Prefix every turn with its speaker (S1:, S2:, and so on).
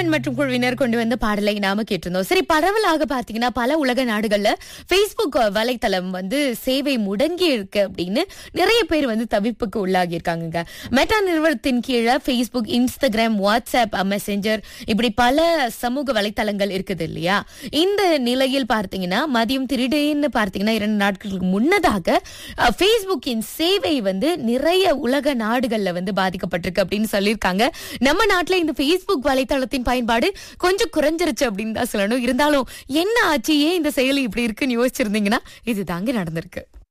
S1: ஹேமன் மற்றும் குழுவினர் கொண்டு வந்த பாடலை நாம கேட்டிருந்தோம் சரி பரவலாக பாத்தீங்கன்னா பல உலக நாடுகள்ல Facebook வலைத்தளம் வந்து சேவை முடங்கி இருக்கு அப்படின்னு நிறைய பேர் வந்து தவிப்புக்கு உள்ளாகி இருக்காங்க மெட்டா நிறுவனத்தின் கீழே Facebook இன்ஸ்டாகிராம் வாட்ஸ்அப் மெசஞ்சர் இப்படி பல சமூக வலைத்தளங்கள் இருக்குது இல்லையா இந்த நிலையில் பார்த்தீங்கன்னா மதியம் திடீர்னு பார்த்தீங்கன்னா இரண்டு நாட்களுக்கு முன்னதாக அஹ், Facebookiன் சேவை வந்து நிறைய உலக நாடுகள்ல வந்து பாதிக்கப்பட்டிருக்கு அப்படின்னு சொல்லியிருக்காங்க நம்ம நாட்டுல இந்த Facebook வலைத்தளத்தின் பயன்பாடு கொஞ்சம் குறைஞ்சிருச்சு அப்படின்னு தான் சொல்லணும் இருந்தாலும் என்ன ஆச்சு ஏன் இந்த செயலி இப்படி இருக்குன்னு யோசிச்சிருந்தீங்கன்னா இது தாங்க நடந்திருக்கு